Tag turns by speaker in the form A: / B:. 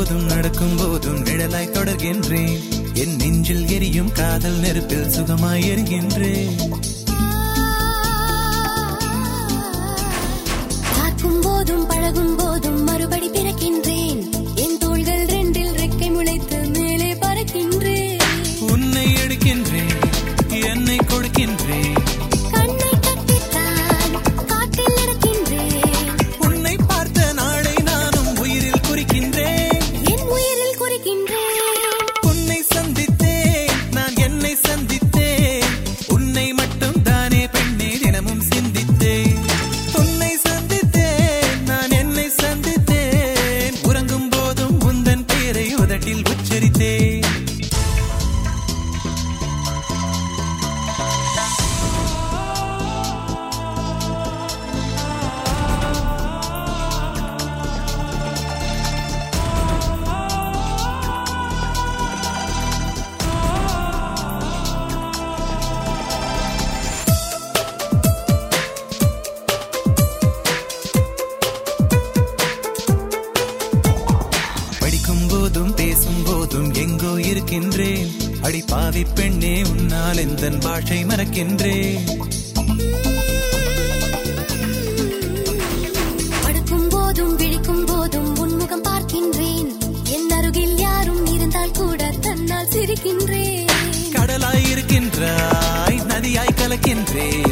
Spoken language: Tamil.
A: போதும் நடக்கும் போதும் நிழலாய் தொடர்கின்றேன் என் நெஞ்சில் எரியும் காதல் நெருப்பில் சுகமாய் எரிகின்றேன்
B: பார்க்கும் போதும் பழகும் போதும் மறுபடி பிறக்கின்றேன் என் தோள்கள் ரெண்டில் ரெக்கை முளைத்து மேலே பறக்கின்றேன்
A: உன்னை எடுக்கின்றேன் என்னை கொடுக்கின்றேன்
B: கண்ணை கட்டித்தான் காட்டில் நடக்கின்றேன்
A: உன்னை பார்த்த நாளை நானும் உயிரில் குறிக்கின்றேன்
B: என் உயிரில் குறிக்கின்றேன்
A: உன்னை சந்தித்தேன் நான் என்னை சந்தித்தேன் உன்னை மட்டும் தானே பெண்ணே தினமும் சிந்தித்தேன் உன்னை சந்தித்தேன் நான் என்னை சந்தித்தேன் உறங்கும் போதும் உந்தன் பேரை உதட்டில் உச்சரித்தேன் படிக்கும் போதும் பேசும் போதும் எங்கோ இருக்கின்றேன் அடி பாவி பெண்ணே உன்னால் எந்த பாஷை மறக்கின்றேன்
B: படுக்கும் போதும் விழிக்கும் போதும் உன்முகம் பார்க்கின்றேன் என் அருகில் யாரும் இருந்தால் கூட தன்னால் சிரிக்கின்றேன்
A: கடலாய் இருக்கின்றாய் நதியாய் கலக்கின்றேன்